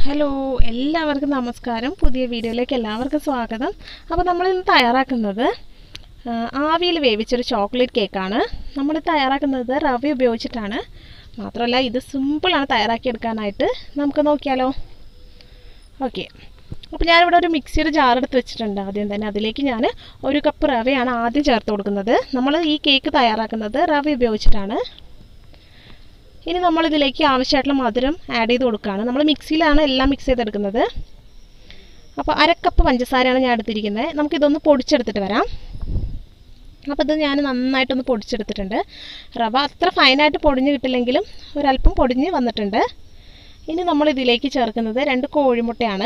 hello എല്ലാവർക്കും നമസ്കാരം പുതിയ വീഡിയോയിലേക്ക് എല്ലാവർക്കും സ്വാഗതം അപ്പോൾ നമ്മളിന്ന് തയ്യാറാക്കുന്നത് ആ, ആവിയിൽ വേവിച്ചൊരു ചോക്ലേറ്റ് കേക്കാണ് നമ്മൾ തയ്യാറാക്കുന്നത് റവ ഉപയോഗിച്ചിട്ടാണ് മാത്രമല്ല ഇത് സിമ്പിളാണ് തയ്യാറാക്കിയെടുക്കാനായിട്ട് നമുക്ക് നോക്കിയാലോ ഓക്കെ അപ്പോൾ ഞാനിവിടെ ഒരു മിക്സിയുടെ ജാർ എടുത്ത് വെച്ചിട്ടുണ്ട് ആദ്യം തന്നെ അതിലേക്ക് ഞാൻ ഒരു കപ്പ് റവയാണ് ആദ്യം ചേർത്ത് കൊടുക്കുന്നത് നമ്മൾ ഈ കേക്ക് തയ്യാറാക്കുന്നത് റവ ഉപയോഗിച്ചിട്ടാണ് ഇനി നമ്മൾ ഇതിലേക്ക് ആവശ്യമായിട്ടുള്ള മധുരം ആഡ് ചെയ്ത് കൊടുക്കുകയാണ് നമ്മൾ മിക്സിയിലാണ് എല്ലാം മിക്സ് ചെയ്തെടുക്കുന്നത് അപ്പോൾ അരക്കപ്പ് പഞ്ചസാരയാണ് ഞാൻ എടുത്തിരിക്കുന്നത് നമുക്കിതൊന്ന് പൊടിച്ചെടുത്തിട്ട് വരാം അപ്പോൾ ഇത് ഞാൻ നന്നായിട്ടൊന്ന് പൊടിച്ചെടുത്തിട്ടുണ്ട് റവ അത്ര ഫൈനായിട്ട് പൊടിഞ്ഞ് കിട്ടില്ലെങ്കിലും ഒരല്പം പൊടിഞ്ഞ് വന്നിട്ടുണ്ട് ഇനി നമ്മൾ ഇതിലേക്ക് ചേർക്കുന്നത് രണ്ട് കോഴിമുട്ടയാണ്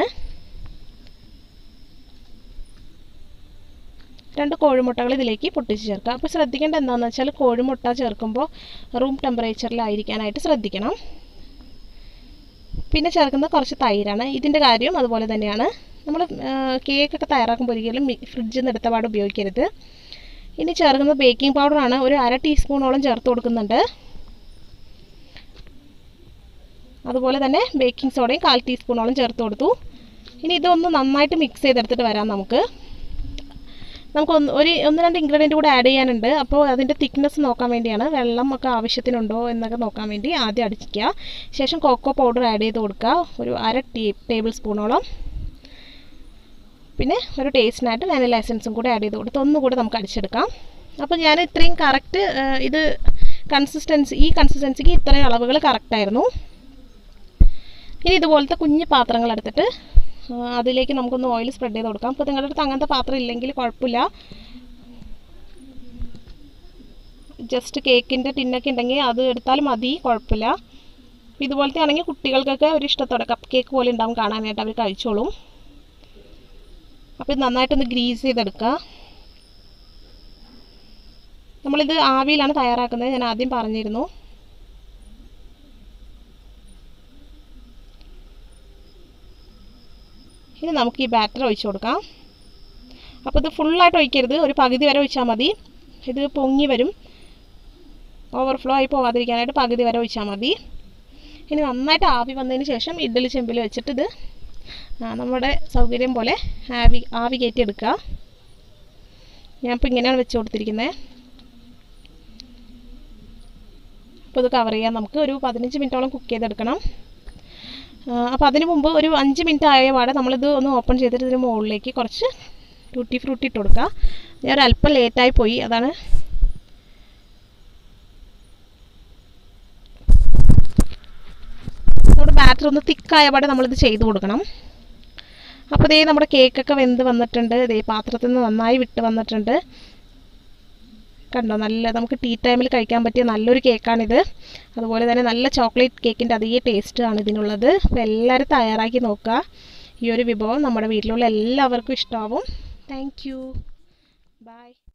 രണ്ട് കോഴിമുട്ടകൾ ഇതിലേക്ക് പൊട്ടിച്ച് ചേർക്കുക അപ്പോൾ ശ്രദ്ധിക്കേണ്ട എന്താണെന്ന് വെച്ചാൽ കോഴിമുട്ട ചേർക്കുമ്പോൾ റൂം ടെമ്പറേച്ചറിലായിരിക്കാനായിട്ട് ശ്രദ്ധിക്കണം പിന്നെ ചേർക്കുന്നത് കുറച്ച് തൈരാണ് ഇതിൻ്റെ കാര്യം അതുപോലെ തന്നെയാണ് നമ്മൾ കേക്കൊക്കെ തയ്യാറാക്കുമ്പോൾ ഒരിക്കലും ഫ്രിഡ്ജിൽ നിന്ന് എടുത്ത പാട് ഉപയോഗിക്കരുത് ഇനി ചേർക്കുന്നത് ബേക്കിംഗ് പൗഡറാണ് ഒരു അര ടീസ്പൂണോളം ചേർത്ത് കൊടുക്കുന്നുണ്ട് അതുപോലെ തന്നെ ബേക്കിംഗ് സോഡയും കാൽ ടീസ്പൂണോളം ചേർത്ത് കൊടുത്തു ഇനി ഇതൊന്ന് നന്നായിട്ട് മിക്സ് ചെയ്തെടുത്തിട്ട് വരാം നമുക്ക് നമുക്ക് ഒന്ന് ഒരു ഒന്ന് രണ്ട് ഇൻഗ്രീഡിയൻറ്റ് കൂടെ ആഡ് ചെയ്യാനുണ്ട് അപ്പോൾ അതിൻ്റെ തിക്നെസ് നോക്കാൻ വേണ്ടിയാണ് വെള്ളം ഒക്കെ ആവശ്യത്തിനുണ്ടോ എന്നൊക്കെ നോക്കാൻ വേണ്ടി ആദ്യം അടിക്കുക ശേഷം കോക്കോ പൗഡർ ആഡ് ചെയ്ത് കൊടുക്കുക ഒരു അര ടീ ടേബിൾ സ്പൂണോളം പിന്നെ ഒരു ടേസ്റ്റിനായിട്ട് വാനില എസൻസും കൂടെ ആഡ് ചെയ്ത് കൊടുത്ത് ഒന്നുകൂടെ നമുക്ക് അടിച്ചെടുക്കാം അപ്പോൾ ഞാൻ ഇത്രയും കറക്റ്റ് ഇത് കൺസിസ്റ്റൻസി ഈ കൺസിസ്റ്റൻസിക്ക് ഇത്രയും അളവുകൾ കറക്റ്റായിരുന്നു ഇനി ഇതുപോലത്തെ കുഞ്ഞ് പാത്രങ്ങൾ എടുത്തിട്ട് ആ, അതിലേക്ക് നമുക്കൊന്ന് ഓയിൽ സ്പ്രെഡ് ചെയ്ത് കൊടുക്കാം അപ്പോൾ നിങ്ങളുടെ അടുത്ത് അങ്ങനത്തെ പാത്രം ഇല്ലെങ്കിൽ കുഴപ്പമില്ല ജസ്റ്റ് കേക്കിൻ്റെ ടിന്നൊക്കെ ഉണ്ടെങ്കിൽ അത് എടുത്താൽ മതി കുഴപ്പമില്ല ഇതുപോലത്തെ ആണെങ്കിൽ കുട്ടികൾക്കൊക്കെ ഒരു ഇഷ്ടത്തോടെ കപ്പ് കേക്ക് പോലെ ഉണ്ടാവും കാണാനായിട്ട് അവർ കഴിച്ചോളും അപ്പോൾ ഇത് നന്നായിട്ടൊന്ന് ഗ്രീസ് ചെയ്തെടുക്കുക നമ്മളിത് ആവിയിലാണ് തയ്യാറാക്കുന്നത് ഞാൻ ആദ്യം പറഞ്ഞിരുന്നു ഇനി നമുക്ക് ഈ ബാറ്റർ ഒഴിച്ചു കൊടുക്കാം അപ്പോൾ ഇത് ഫുള്ളായിട്ട് ഒഴിക്കരുത് ഒരു പകുതി വരെ ഒഴിച്ചാൽ മതി ഇത് പൊങ്ങി വരും ഓവർഫ്ലോ ആയി പോകാതിരിക്കാനായിട്ട് പകുതി വരെ ഒഴിച്ചാൽ മതി ഇനി നന്നായിട്ട് ആവി വന്നതിന് ശേഷം ഇഡ്ഡലി ചെമ്പിൽ വെച്ചിട്ട് ഇത് ആ, നമ്മുടെ സൗകര്യം പോലെ ആവി ആവി കയറ്റി എടുക്കുക ഞാനിപ്പോൾ ഇങ്ങനെയാണ് വെച്ച് കൊടുത്തിരിക്കുന്നത് അപ്പോൾ ഇത് കവർ ചെയ്യാൻ നമുക്ക് ഒരു പതിനഞ്ച് മിനിറ്റോളം കുക്ക് ചെയ്തെടുക്കണം അപ്പോൾ അതിന് മുമ്പ് ഒരു അഞ്ച് മിനിറ്റ് ആയ പാടെ നമ്മളിത് ഒന്ന് ഓപ്പൺ ചെയ്തിട്ട് ഇതിന് മുകളിലേക്ക് കുറച്ച് ടൂട്ടി ഫ്രൂട്ടി ഇട്ട് കൊടുക്കുക ഞാൻ ഒരു അല്പം ലേറ്റായി പോയി അതാണ് നമ്മുടെ ബാറ്റർ ഒന്ന് തിക്കായ പാടെ നമ്മളിത് ചെയ്ത് കൊടുക്കണം അപ്പോൾ ഇതേ നമ്മുടെ കേക്കൊക്കെ വെന്ത് വന്നിട്ടുണ്ട് ഇതേ പാത്രത്തിൽ നിന്ന് നന്നായി വിട്ട് വന്നിട്ടുണ്ട് കണ്ടോ നല്ല നമുക്ക് ടീ ടൈമിൽ കഴിക്കാൻ പറ്റിയ നല്ലൊരു കേക്കാണിത് അതുപോലെ തന്നെ നല്ല ചോക്ലേറ്റ് കേക്കിൻ്റെ അതേ ടേസ്റ്റാണ് ഇതിനുള്ളത് അപ്പോൾ എല്ലാവരും തയ്യാറാക്കി നോക്കുക ഈ ഒരു വിഭവം നമ്മുടെ വീട്ടിലുള്ള എല്ലാവർക്കും ഇഷ്ടമാവും താങ്ക് യു ബൈ